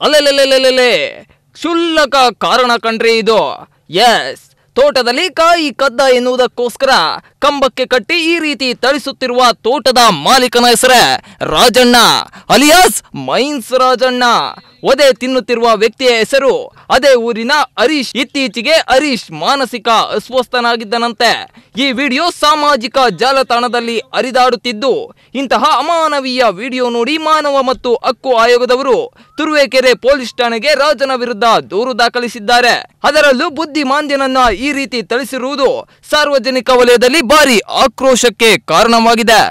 ಅಲೆಲೆಲೆಲೆಲೆ ಕ್ಷುಲ್ಲಕ ಕಾರಣ ಕಣ್ರಿ ಇದು ಎಸ್ ತೋಟದಲ್ಲಿ ಕಾಯಿ ಕದ್ದ ಎನ್ನುವುದಕ್ಕೋಸ್ಕರ ಕಂಬಕ್ಕೆ ಕಟ್ಟಿ ಈ ರೀತಿ ಥಳಿಸುತ್ತಿರುವ ತೋಟದ ಮಾಲೀಕನ ಹೆಸರೇ ರಾಜಣ್ಣ ಅಲಿಯಾಸ್ ಮೈನ್ಸ್ ರಾಜಣ್ಣ ಒದೆ ತಿನ್ನುತ್ತಿರುವ ವ್ಯಕ್ತಿಯ ಹೆಸರು ಅದೇ ಊರಿನ ಹರೀಶ್ ಇತ್ತೀಚೆಗೆ ಹರೀಶ್ ಮಾನಸಿಕ ಅಸ್ವಸ್ಥನಾಗಿದ್ದನಂತೆ ಈ ವಿಡಿಯೋ ಸಾಮಾಜಿಕ ಜಾಲತಾಣದಲ್ಲಿ ಹರಿದಾಡುತ್ತಿದ್ದು ಇಂತಹ ಅಮಾನವೀಯ ವಿಡಿಯೋ ನೋಡಿ ಮಾನವ ಮತ್ತು ಹಕ್ಕು ಆಯೋಗದವರು ತುರುವೇಕೆರೆ ಪೊಲೀಸ್ ಠಾಣೆಗೆ ರಾಜನ ವಿರುದ್ಧ ದೂರು ದಾಖಲಿಸಿದ್ದಾರೆ ಅದರಲ್ಲೂ ಬುದ್ಧಿಮಾಂದ್ಯನನ್ನ ಈ ರೀತಿ ಥಳಿಸಿರುವುದು ಸಾರ್ವಜನಿಕ ವಲಯದಲ್ಲಿ ಭಾರಿ ಆಕ್ರೋಶಕ್ಕೆ ಕಾರಣವಾಗಿದೆ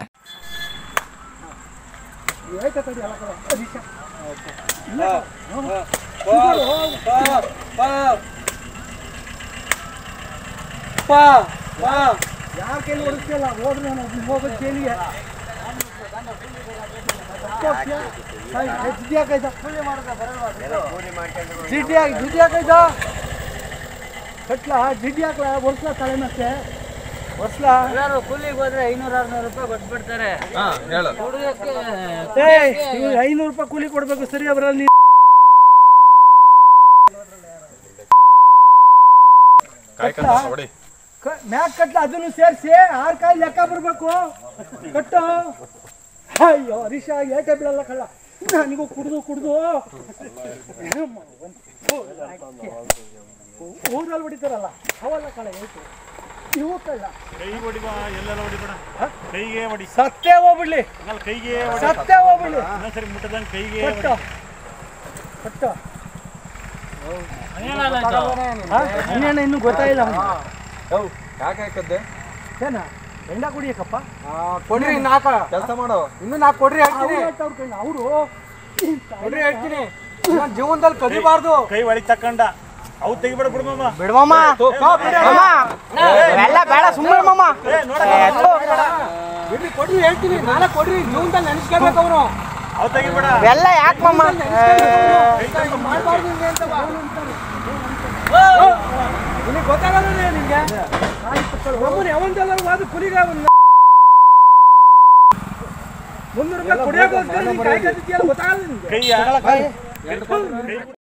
ಯಾರ ಕೈಲಿ ಹೊಡಿಸ್ತಿಲ್ಲ ಹೋದ್ರೆ ನಾನು ಒಬ್ನು ಹೋಗೋದು ಜೈಲಿಗೆ ಜಿಡ್ಡಿ ಹಾಕೈತ ಜಿಡ್ಡಿ ಹಾಕಿ ಜಿಡ್ಡಿ ಹಾಕೈತ ಕಟ್ಲ ಜಿಡ್ಡಿ ಹಾಕ್ಲ ಒರ್ಸ್ಲ ತಲೆ ಮತ್ತೆ ಒರ್ಸ್ಲ ಎಲ್ಲರೂ ಕೂಲಿಗೆ ಹೋದ್ರೆ ಐನೂರ ಆರ್ನೂರು ರೂಪಾಯಿ ಕೊಟ್ಬಿಡ್ತಾರೆ ಹುಡುಗಕ್ಕೆ ಏ ಇವ್ರು ಐನೂರು ರೂಪಾಯಿ ಕೂಲಿ ಕೊಡ್ಬೇಕು ಸರಿ ಬರಲ್ಲ ನೀ ಕ- ಮ್ಯಾಕ್ ಕಟ್ಲ ಅದನ್ನು ಸೇರಿಸಿ ಆರ್ ಕಾಯಿ ಲೆಕ್ಕ ಬರ್ಬೇಕು ಕಟ್ಟು ಅಯ್ಯೋ ಹರೀಶ ಏಟೆ ಬಿಡಲ್ಲ ಕಳ್ಳ ನನಗೂ ಕುಡ್ದು ಕುಡ್ದು ಊರಲ್ಲಿ ಹೊಡಿತಾರಲ್ಲ ಅವಲ್ಲ ಕಳ್ಳ ಏಟು ಇವು ಕಳ್ಳ ಕೈ ಹೊಡಿಬ ಎಲ್ಲೆಲ್ಲ ಹೊಡಿಬೇಡ ಕೈಗೆ ಹೊಡಿ ಸತ್ತೇ ಹೋಗ್ಬಿಡ್ಲಿ ಹಂಗಲ್ಲ ಕೈಗೆ ಹೊಡಿ ಸತ್ತೇ ಹೋಗ್ಬಿಡ್ಲಿ ಇನ್ನೊಂದ್ಸರಿ ಮುಟ್ಟದಂಗೆ ಕೈಗೆ ಕಟ್ಟು ಕಟ್ಟು ಹನ್ನೆರಡು ಇನ್ನೂ ಗೊತ್ತಾಯಿಲ್ಲ ಅವ್ನಿಗೆ. ಏನ ಬೆಂಡ ಕುಡಿಯಕ್ಕಪ್ಪ ಕೊಡ್ರಿ ನಾಕ ಕೆಲಸ ಮಾಡೋ ಇನ್ನು ನಾಕ್ ಕೊಡ್ರಿ ಹೇಳ್ತೀನಿ ಅವರು ಕೊಡ್ರಿ ಹೇಳ್ತೀನಿ ನಾನ್ ಜೀವನದಲ್ಲಿ ಕದಿಬಾರ್ದು ಕೈ ಒಳಗೆ ತಕ್ಕಂಡ ಅವು ತೆಗಿಬೇಡ ಬಿಡ್ಮಮ್ಮ ಬಿಡ್ಮಮ್ಮ ಎಲ್ಲ ಬೇಡ ಸುಮ್ಮನೆ ಮಮ್ಮ ಏ ನೋಡ ಬಿಡ್ರಿ ಕೊಡ್ರಿ ಹೇಳ್ತೀನಿ ನಾಳೆ ಕೊಡ್ರಿ ಜೀವನದಲ್ಲಿ ನೆನೆಸ್ಕೋಬೇಕು ಅವನು ಅವು ತೆಗಿಬೇಡ ಎಲ್ಲ ಯಾಕೆ ಮಮ್ಮ ನಿನಗೆ ಗೊತ್ತಾಗಲ್ಲ ನಿನ್ಗೆ ಒಬ್ಬನು ಯಾವಂತೆಲ್ಲರೂ ವಾದ ಕುಲಿಗ ಅವನ್ನ ಮುನ್ನೂರು ರೂಪಾಯಿ ಕುಡಿಯೋಕೆ ಹೋಗ್ತಾರೆ ನೀನ್ ಕಾಯಿ ಕತ್ತಿದ್ಯಲ್ಲ ಗೊತ್ತಾಗಲ್ಲ ನಿನ್ಗೆ ಕೈಯ ಕೈ